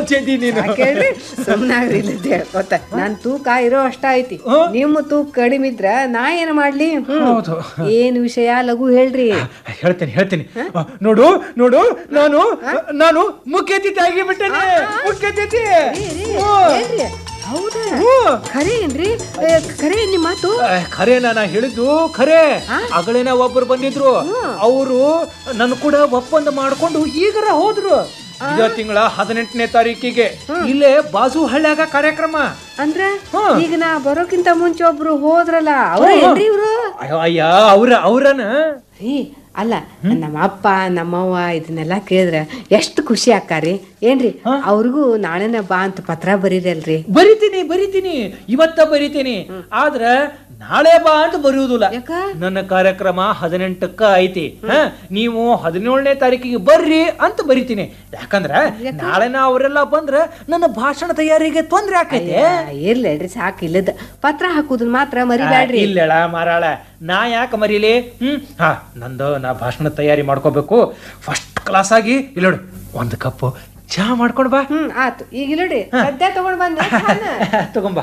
ಜೆದಿ ನೀನು ಕೇಳ್ರಿ ಸುಮ್ಮನಾಗ್ರಿ ಇಲ್ಲದೆ ಗೊತ್ತ ನನ್ ತೂಕ ಇರೋ ಅಷ್ಟ ಐತಿ ನಿಮ್ಮ ತೂಕ ಕಡಿಮೆ ಇದ್ರ ನಾ ಏನ್ ಮಾಡ್ಲಿ ಹ್ಮ್. ಹೌದು. ಏನ್ ವಿಷಯ ಲಘು ಹೇಳ್ರಿ ಹೇಳ್ತೇನೆ ಹೇಳ್ತೇನೆ ಆ, ನೋಡು ನೋಡು ನಾನು ನಾನು ಮುಖ್ಯ ಅತಿಥಿ ಆಗಿಬಿಟ್ಟೇನೆ ಮುಖ್ಯ ಅತಿಥಿ ಹ್ಞೂ. ಏನ್ರಿ ಹೌದಾ ಹ್ಞೂ. ಖರೆ ಏನ್ರಿ ಏ, ಖರೆ ಏನ್ ನಿಮ್ ಮಾತು ಆ, ಖರೆ ನಾ ಹೇಳಿದ್ದು ಖರೆ ಅಗಳೇನ ಒಬ್ಬರು ಬಂದಿದ್ರು ಅವರು ನನ್ನ ಕೂಡ ಒಪ್ಪಂದ ಮಾಡ್ಕೊಂಡು ಈಗರ ಹೋದ್ರು ಇದೇ ತಿಂಗಳ ಹದಿನೆಂಟನೇ ತಾರೀಕಿಗೆ ಇಲ್ಲೇ ಬಾಜು ಹಳ್ಳ್ಯಾಗ ಕಾರ್ಯಕ್ರಮ ಅಂದ್ರ ಹ್ಮ್. ಈಗ ನಾ ಬರೋಕ್ಕಿಂತ ಮುಂಚೆ ಒಬ್ರು ಹೋದ್ರಲ್ಲ ಅವ್ರ ಏನ್ರಿ ಇವ್ರು ಅಯ್ಯೋ ಅಯ್ಯ ಅವ್ರ ಅವ್ರನ ರೀ ಅಲ್ಲ ನಮ್ಮ ಅಪ್ಪ ನಮ್ಮವ್ವ ಇದನ್ನೆಲ್ಲ ಕೇಳಿದ್ರ ಎಷ್ಟು ಖುಷಿ ಆಕ್ಕಾರಿ ಏನ್ರಿ ಅವ್ರಿಗೂ ನಾಳೆನ ಬಾ ಅಂತ ಪತ್ರ ಬರೀರಲ್ರಿ ಬರಿತೀನಿ ಬರಿತೀನಿ ಇವತ್ತ ಬರಿತೀನಿ ಆದ್ರ ನಾಳೆ ಬಾ ಅಂತ ಬರೆಯುವುದಿಲ್ಲ ಯಾಕ? ನನ್ನ ಕಾರ್ಯಕ್ರಮ ಹದಿನೆಂಟಕ್ಕ ಐತಿ ಹ? ನೀವು ಹದಿನೇಳನೇ ತಾರೀಕಿಗೆ ಬರ್ರಿ ಅಂತ ಬರಿತೀನಿ ಯಾಕಂದ್ರ ನಾಳೆನ ಅವರೆಲ್ಲ ಬಂದ್ರ ನನ್ನ ಭಾಷಣ ತಯಾರಿಗೆ ತೊಂದ್ರೆ ಆಕೈತಿ ಇರ್ಲಿ ಹೇಳ್ರಿ ಸಾಕು ಇಲ್ಲದ ಪತ್ರ ಹಾಕುದನ್ ಮಾತ್ರ ಮರಿಬ್ಯಾಡ್ರಿ ಇಲ್ಲಳ ಮಾರಾಳ ನಾ ಯಾಕೆ ಮರೀಲಿ ಹ್ಮ್ ಹಾ ನಂದು ನಾ ಭಾಷಣ ತಯಾರಿ ಮಾಡ್ಕೋಬೇಕು ಫಸ್ಟ್ ಕ್ಲಾಸ್ ಆಗಿ ಇಲ್ಲ ನೋಡು ಒಂದು ಕಪ್ಪು ಚಹಾ ಮಾಡ್ಕೊಂಡು ಬಾ ಹ್ಮ್ ಆತು ಈಗ ಇಲ್ಲಡ್ರಿ ಸದ್ಯ ತಗೊಂಡ್ ಬಂದ ತಗೊಂಬಾ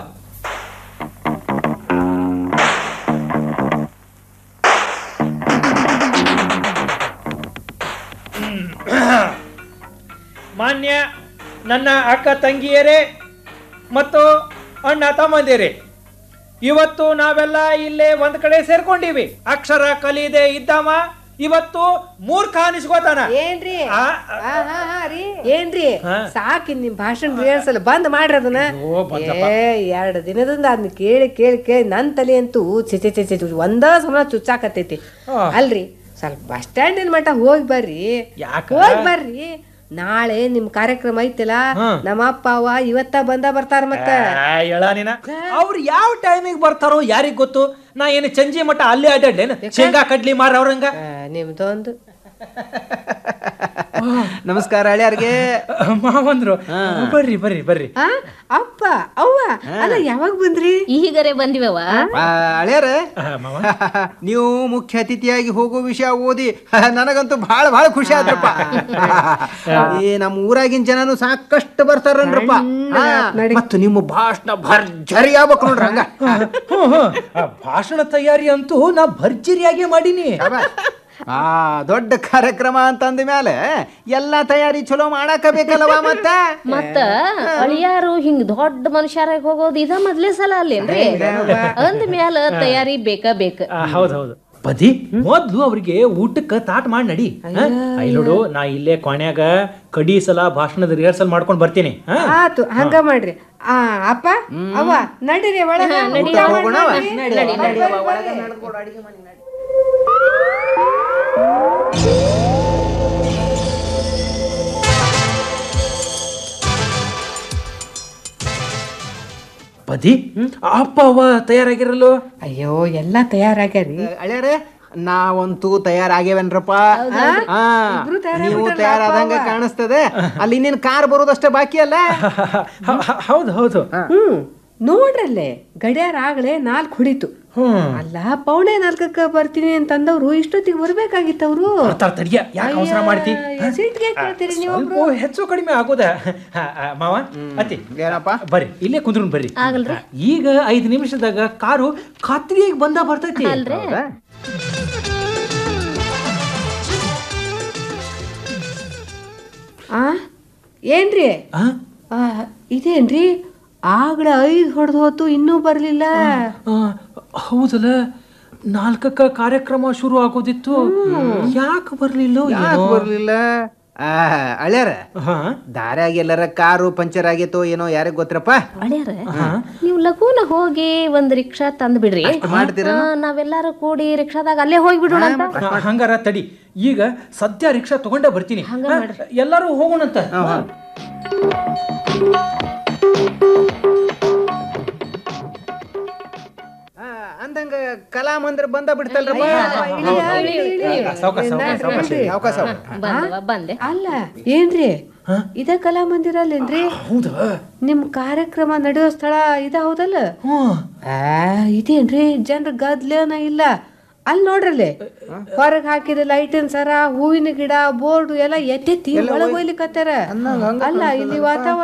ಮಾನ್ಯ ನನ್ನ ಅಕ್ಕ ತಂಗಿಯರೇ ಮತ್ತು ಅಣ್ಣ ತಮ್ಮಂದಿರೇ ಇವತ್ತು ನಾವೆಲ್ಲ ಇಲ್ಲೇ ಒಂದ್ ಕಡೆ ಸೇರ್ಕೊಂಡಿವಿ ಅಕ್ಷರ ಕಲಿದೆ ಇದ್ದಾಮ ಇವತ್ತು ಮೂರ್ಖ ಅನಿಸ್ಕೋತಾನ ಏನ್ರಿ ಆ, ಆ, ಹಾ, ಹಾ, ರೀ. ಏನ್ರಿ ಹಾ. ಸಾಕಿ ನಿಮ್ ಭಾಷಣ ರಿಹರ್ಸಲ್ ಬಂದ್ ಮಾಡ್ರಿ ಅದನ್ನ ಅಯ್ಯೋ, ಬಂದಪ್ಪ. ಏ ಎರಡು ದಿನದಿಂದ ಅದನ್ನ ಕೇಳಿ ಕೇಳಿ ಕೇಳಿ ನನ್ ತಲೆ ಅಂತೂ ಚಿಚೆ ಚಿಚೆ ಚು ಒಂದ ಸಮ ಚುಚ್ಚಾಕತ್ತೈತಿ ಆ. ಅಲ್ರಿ ಸ್ವಲ್ಪ ಬಸ್ ಸ್ಟ್ಯಾಂಡಿನ ಮಟ್ಟ ಹೋಗಿ ಬರ್ರಿ ಯಾಕ? ಹೋಗಿ ಬರ್ರಿ ನಾಳೆ ನಿಮ್ ಕಾರ್ಯಕ್ರಮ ಐತಿಲ್ಲ ಹಾ. ನಮ್ಮ ಅಪ್ಪ ಅವ್ವ ಇವತ್ತ ಬಂದ ಬರ್ತಾರ ಮತ್ತ ಆ, ಹೇಳ ನೀನ ಅವ್ರು ಯಾವ ಟೈಮಿಗೆ ಬರ್ತಾರೋ ಯಾರಿಗ್ ಗೊತ್ತು ನಾ ಏನು ಚಂಜಿ ಮಟ್ಟ ಅಲ್ಲೇ ಅಡ್ಡಾಡ್ಲೇನ ಶೇಂಗಾ ಕಡ್ಲಿ ಮಾರ ಅವ್ರಂಗ ಆ, ನಿಮ್ದೊಂದು ನಮಸ್ಕಾರ ಹಳ್ಯಾರ್ಗೆ ಮಾವಂದ್ರು ಬರ್ರಿ ಬರ್ರಿ ಬರ್ರಿ ಆ ಅಪ್ಪ ಅವ್ವ ಅಲ್ಲ ಯಾವಾಗ ಬಂದ್ರಿ ಈಗರೆ ಬಂದಿವವ ಹಳ್ಯಾರ ಆ, ಮಾವ ನೀವು ಮುಖ್ಯ ಅತಿಥಿಯಾಗಿ ಹೋಗೋ ವಿಷಯ ಓದಿ ನನಗಂತೂ ಬಹಳ ಬಹಳ ಖುಷಿ ಆದ್ರಪ್ಪ ಈ ನಮ್ಮ ಊರಾಗಿನ ಜನನು ಸಾಕಷ್ಟು ಬರ್ತಾರನ್ರಪ್ಪ ಹಾ, ಮತ್ತು ನಿಮ್ಮ ಭಾಷಣ ಭರ್ಜರಿ ಆಗ್ಬೇಕು ನೋಡ್ರಿ ಹಂಗ ಹ್ಮ್, ಹ್ಮ್. ಆ, ಭಾಷಣ ತಯಾರಿ ಅಂತೂ ನಾ ಭರ್ಜರಿಯಾಗಿ ಮಾಡೀನಿ ಆ ದೊಡ್ಡ ಕಾರ್ಯಕ್ರಮ ಅಂತಂದ ಮೇಲೆ ಎಲ್ಲಾ ತಯಾರಿ ಚಲೋ ಮಾಡಾಕ ಬೇಕಲ್ಲವ ಮತ್ತ ಮತ್ತ ಅಳಿಯಾರು ಹಿಂಗ್ ದೊಡ್ಡ ಮನುಷ್ಯರಾಗ ಹೋಗೋದು ಇದ ಮೊದ್ಲೇ ಸಲ ಅಲ್ಲೇನ್ರಿ ಅಂದ ಮ್ಯಾಲ ತಯಾರಿ ಬೇಕ ಬೇಕ ಆ, ಹೌದ್ ಹೌದು ಬದಿ ಮೊದ್ಲು ಅವ್ರಿಗೆ ಊಟಕ್ಕ ತಾಟ್ ಮಾಡಿ ನಡಿ ಐ ನೋಡು ನಾ ಇಲ್ಲೇ ಕೊನ್ಯಾಗ ಕಡಿ ಸಲ ಭಾಷಣದ ರಿಹರ್ಸಲ್ ಮಾಡ್ಕೊಂಡ್ ಬರ್ತೀನಿ ಹಾ? ಆತು ಹಂಗ ಮಾಡ್ರಿ ಆ ಅಪ್ಪ ಅವ್ವ ನಡೀರಿ ಒಳಗ ಊಟ ಮಾಡಿ ಹೋಗೋಣವ? ಬರ್ರಿ. ಬದಿ ಅಪ್ಪ ಅವ್ವ ತಯಾರಾಗಿರಲು ಅಯ್ಯೋ ಎಲ್ಲಾ ತಯಾರಾಗ್ಯಾರಿ ಹಳ್ಯಾರ ನಾವಂತೂ ತಯಾರಾಗ್ಯವೇನ್ರಪ್ಪ ಹಾ ಇಬ್ರು ನೀವು ತಯಾರಾದಂಗ ಕಾಣಿಸ್ತದೆ ಅಲ್ಲಿ ಇನ್ನೇನ್ ಕಾರ್ ಬರೋದಷ್ಟೇ ಬಾಕಿ ಅಲ್ಲ ಹೌದು ಹೌದು ಹ್ಮ್ ನೋಡ್ರಲ್ಲೇ ಗಡಿಯಾರ ಆಗ್ಲೇ ನಾಲ್ಕು ಹೊಡಿತು ಹ್ಮ್ ಅಲ್ಲ ಪೌಣೆ ನಾಲ್ಕಕ್ಕ ಬರ್ತೀನಿ ಅಂತಂದವ್ರು ಇಷ್ಟೊತ್ತಿಗೆ ಬರ್ಬೇಕಾಗಿತ್ತು ಅವ್ರು ಬರ್ತಾರ ತಡಿಯ ಯಾಕೆ ಅವಸರ ಮಾಡ್ತಿ ಸೀಟ್ಗೆ ಕೇಳ್ತೀರಿ ನೀವು ಸ್ವಲ್ಪ ಹೆಚ್ಚು ಕಡಿಮೆ ಆಗೋದ ಹಾ, ಆ, ಮಾವ ಅತ್ತಿ ಏನಪ್ಪ ಬರ್ರಿ ಇಲ್ಲೇ ಕುಂದ್ರು ಬರ್ರಿ ಈಗ ಐದು ನಿಮಿಷದಾಗ ಕಾರು ಖಾತ್ರಿಯಾಗಿ ಬಂದ ಬರ್ತೈತಿ ಆ ಏನ್ರಿ ಆ? ಆ, ಇದೇನ್ರಿ ಆಗ್ಲೇ ಐದು ಹೊಡೆದು ಹೋತು ಇನ್ನೂ ಬರ್ಲಿಲ್ಲ ಆ, ಹೌದಲ್ಲ ನಾಲ್ಕಕ್ಕ ಕಾರ್ಯಕ್ರಮ ಶುರು ಆಗೋದಿತ್ತು ಯಾಕೆ ಬರ್ಲಿಲ್ಲ ಯಾಕೆ ಬರ್ಲಿಲ್ಲ ಆ ಹಳ್ಯಾರ ಹಾ ದಾರ್ಯಾಗ ಎಲ್ಲರ ಕಾರು ಪಂಚರ್ ಆಗೈತೋ ಏನೋ ಯಾರಿಗ್ ಗೊತ್ತರಪ್ಪ ಅಳ್ಯಾರ ನೀವು ಲಘುನ ಹೋಗಿ ಒಂದ್ ರಿಕ್ಷಾ ತಂದ್ ಬಿಡ್ರಿ ಮಾಡ್ತೀರಾ? ಆ, ನಾವೆಲ್ಲಾರು ಕೂಡಿ ರಿಕ್ಷಾದಾಗ ಅಲ್ಲೇ ಹೋಗಿ ಬಿಡೋಣ ಅಂತ ಹ- ಹಂಗಾರ ತಡಿ ಈಗ ಸದ್ಯ ರಿಕ್ಷಾ ತಗೊಂಡೇ ಬರ್ತೀನಿ ಹ? ಎಲ್ಲರೂ ಹೋಗೋಣಂತ ಆ, ಅಂದಂಗ ಕಲಾಮಂದ್ರ ಬಂದ ಬಿಡ್ತಲ್ರಪ್ಪ ಸಾವ್ಕಾಸ್, ಸಾವ್ಕಾಸ್, ಸಾವ್ಕಾಸ್. ಅವಕಾಶ ಬಂದವ ಬಂದೆ ಅಲ್ಲ ಏನ್ರಿ ಇದ ಕಲಾಮಂದಿರ ಅಲ್ಲೇನ್ರಿ ಹೌದಾ ನಿಮ್ ಕಾರ್ಯಕ್ರಮ ನಡೆಯೋ ಸ್ಥಳ ಇದ ಹೌದಲ್ಲ ಹ್ಮ್ ಆ ಇದೇನ್ರಿ ಜನರ ಗದ್ಲೇನ ಇಲ್ಲ ಅಲ್ಲಿ ನೋಡ್ರಲ್ಲಿ ಹೊರಗ್ ಹಾಕಿದ ಲೈಟಿನ ಸರ ಹೂವಿನ ಗಿಡ ಬೋರ್ಡ್ ಎಲ್ಲ ಎತ್ತೆತ್ತಿ ಒಳಗ್ ಒಯ್ಲಿಕತ್ತಾರ ಅಲ್ಲ ಇಲ್ಲಿ ವಾತಾವರಣ